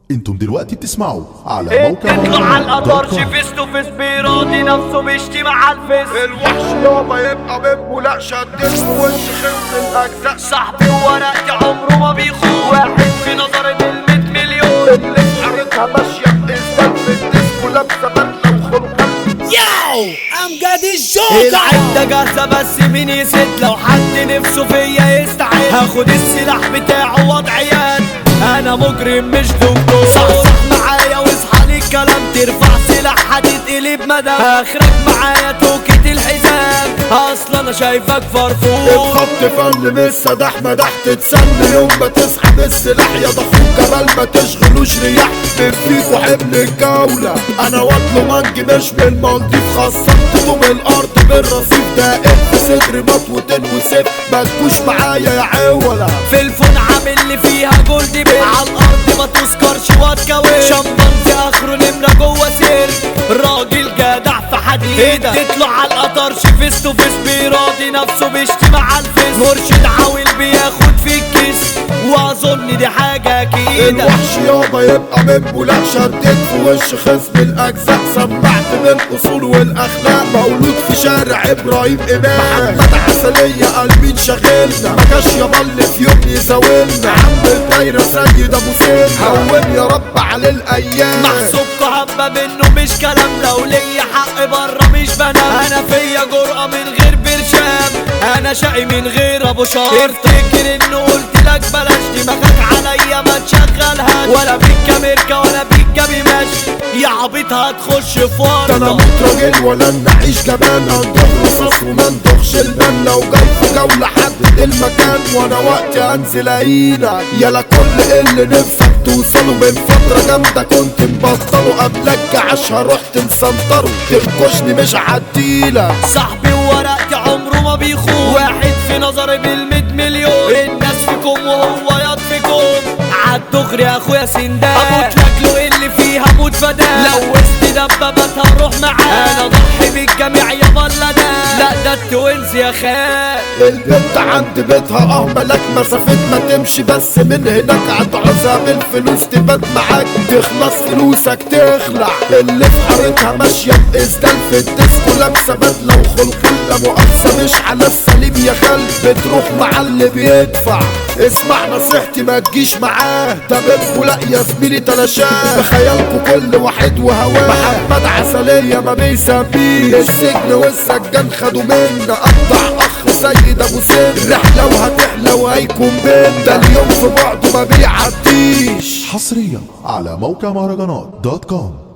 انتم دلوقتي بتسمعوا على موقع اطلع على القطر دوت كوم. فيس تو فيس بيراضي نفسه بيشتي مع الفيس الوحش يابا يبقى بيبو لا شدت في وش خلص الاجزاء صاحبي وورقتي عمره ما بيخون واحد في نظري بالمية مليون اللي في حارتها ماشيه بإزاز في الديسكو لابسه بدله وخلقه ياو امجد الجوكر العدة جاهزة بس مين يسد لو حد نفسه فيا يستعد هاخد السلاح بتاعه وضعيات انا مجرم مش دكتور صحصح معايا واصحى لي الكلام ترفع سلاح هتتقلب مدى اخرك معايا توكة الحزام اصلا انا شايفك فرفور الخط فن لسه ده احمد تتسن يوم ما تسحب السلاح يا ضخوك جبل ما تشغلوش رياح بفيكوا حمل الجولة انا واكله منجي مش من المالديف خصمت طوب الارض بالرصيف دائم في صدري مطوتين وسيف ما تجوش معايا يا عولة في الفون عامل لي فيها جولد بيل على الارض ما تذكرش واتكوين شمبانزي اخره نمرة جوه سيرك راجل جدع في حديد تطلع على القطر فيس تو فيس بيراضي نفسه بيشتي مع الفيس مرشد عاول بياخد في الكيس واظن دي حاجة اكيدة الوحش يابا يبقى من بولاق شدت في وش خصم الاجزاء سمعت من الاصول والاخلاق مولود في شارع ابراهيم امام محمد عسلية قلبين شاغلنا ما جاش يابا اللي في يوم يزاولنا عم الدايرة سيد ابو سيد هون يا رب على الايام محسوبكوا هبة منه مش كلام لو ليا حق بره مش بنام انا فيا جرأة من غير برشام انا شقي من غير ابو شهر افتكر انه قلت لك بلاش دماغك عليا ما تشغلهاش ولا بيك كاميركا ولا بيك جابي ماشي يا عبيط هتخش في ده انا ورطة موت راجل ولا نعيش كمان هنضرب رصاص وما ندخش البان لو جاي في جولة حدد المكان وانا وقتي هنزل اعينك يلا كل اللي نفسك توصلوا من فترة جامدة كنت مبطلوا قبلك عشها رحت مسنطره تنكشني مش عديلك صاحبي وورقتي عمره ما بيخون واحد في نظري بالمية مليون الناس فيكم وهو ياض فيكم عالدغري يا اخويا سندان اموت لاجله اللي فيها موت فدان لو وسط دبابات هروح معاه انا ضحي بالجميع يا بلدان لا ده التوينز يا خال البنت عند بيتها اه ملاك مسافة ما تمشي بس من هناك هتعوزها بالفلوس تبات معاك تخلص فلوسك تخلع اللي في حارتها ماشية بإسدال في الديسكو لابسة بدلة وخلق لا مؤاخذة مش على السليم يا خال بتروح مع اللي بيدفع اسمع نصيحتي ما تجيش معاه ده بيبقوا لا يا زميلي تلاشاه بخيالكوا كل واحد وهواه محمد عسلية ما بيسميه السجن والسجان خدوا منا قطع اخ سيد ابو سن رحلة وهتحلى وهيكون بين ده اليوم في بعضه ما بيعديش حصريا على موقع مهرجانات دوت كوم